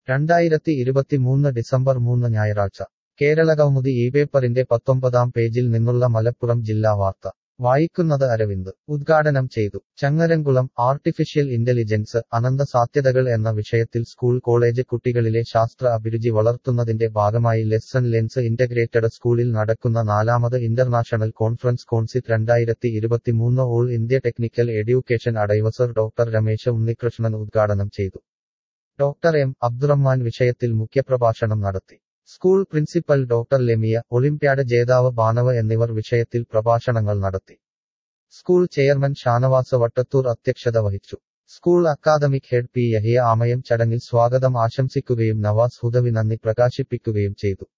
രണ്ടായിരത്തി ഇരുപത്തിമൂന്ന് ഡിസംബർ മൂന്ന് ഞായറാഴ്ച കേരളകൗമുദി ഈ പേപ്പറിന്റെ പത്തൊമ്പതാം പേജിൽ നിന്നുള്ള മലപ്പുറം ജില്ലാ വാർത്ത വായിക്കുന്നത് അരവിന്ദ് ഉദ്ഘാടനം ചെയ്തു ചങ്ങരംകുളം ആർട്ടിഫിഷ്യൽ ഇന്റലിജൻസ് അനന്ത സാധ്യതകൾ എന്ന വിഷയത്തിൽ സ്കൂൾ കോളേജ് കുട്ടികളിലെ ശാസ്ത്ര അഭിരുചി വളർത്തുന്നതിന്റെ ഭാഗമായി ലെസ്സൺ ലെൻസ് ഇന്റഗ്രേറ്റഡ് സ്കൂളിൽ നടക്കുന്ന നാലാമത് ഇന്റർനാഷണൽ കോൺഫറൻസ് കോൺസിറ്റ് രണ്ടായിരത്തി ഇരുപത്തിമൂന്ന് all India technical education adviser doctor Ramesh Unnikrishnan ഉദ്ഘാടനം ചെയ്തു ഡോക്ടർ എം അബ്ദുറഹ്മാൻ വിഷയത്തിൽ മുഖ്യപ്രഭാഷണം നടത്തി school principal doctor Lemiya olympiad ജേതാവ് ബാനവ എന്നിവർ വിഷയത്തിൽ പ്രഭാഷണങ്ങൾ നടത്തി സ്കൂൾ ചെയർമാൻ ഷാനവാസ് വട്ടത്തൂർ അധ്യക്ഷത വഹിച്ചു school academic head P Yahiya Amayam ചടങ്ങിൽ സ്വാഗതം ആശംസിക്കുകയും നവാസ് ഹുദവി നന്ദി പ്രകാശിപ്പിക്കുകയും ചെയ്തു